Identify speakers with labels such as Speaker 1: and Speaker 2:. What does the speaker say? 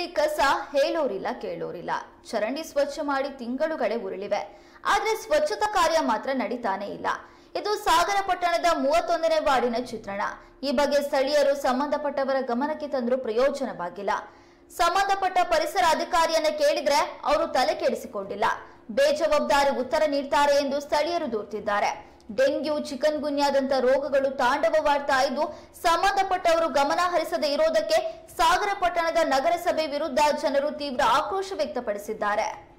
Speaker 1: ರಸ್ತೆಯಲ್ಲಿ ಕಸ ಹೇಳೋರಿಲ್ಲ ಕೇಳೋರಿಲ್ಲ ಚರಂಡಿ ಸ್ವಚ್ಛ ಮಾಡಿ ತಿಂಗಳುಗಳೇ ಉರುಳಿವೆ ಆದ್ರೆ ಸ್ವಚ್ಛತಾ ಕಾರ್ಯ ಮಾತ್ರ ನಡೀತಾನೆ ಇಲ್ಲ ಇದು ಸಾಗರ ಪಟ್ಟಣದ ಮೂವತ್ತೊಂದನೇ ವಾರ್ಡಿನ ಚಿತ್ರಣ ಈ ಬಗ್ಗೆ ಸ್ಥಳೀಯರು ಸಂಬಂಧಪಟ್ಟವರ ಗಮನಕ್ಕೆ ತಂದರೂ ಪ್ರಯೋಜನವಾಗಿಲ್ಲ ಸಂಬಂಧಪಟ್ಟ ಪರಿಸರ ಅಧಿಕಾರಿಯನ್ನ ಕೇಳಿದ್ರೆ ಅವರು ತಲೆ ಕೆಡಿಸಿಕೊಂಡಿಲ್ಲ ಬೇಜವಾಬ್ದಾರಿ ಉತ್ತರ ನೀಡ್ತಾರೆ ಎಂದು ಸ್ಥಳೀಯರು ದೂರ್ತಿದ್ದಾರೆ ಡೆಂಗ್ಯೂ ಚಿಕನ್ ಗುನ್ಯಾದಂತ ರೋಗಗಳು ತಾಂಡವವಾಡ್ತಾ ಇದ್ದು ಸಂಬಂಧಪಟ್ಟವರು ಗಮನ ಹರಿಸದೇ ಇರೋದಕ್ಕೆ ಸಾಗರ ಪಟ್ಟಣದ ನಗರಸಭೆ ವಿರುದ್ಧ ಜನರು ತೀವ್ರ ಆಕ್ರೋಶ ವ್ಯಕ್ತಪಡಿಸಿದ್ದಾರೆ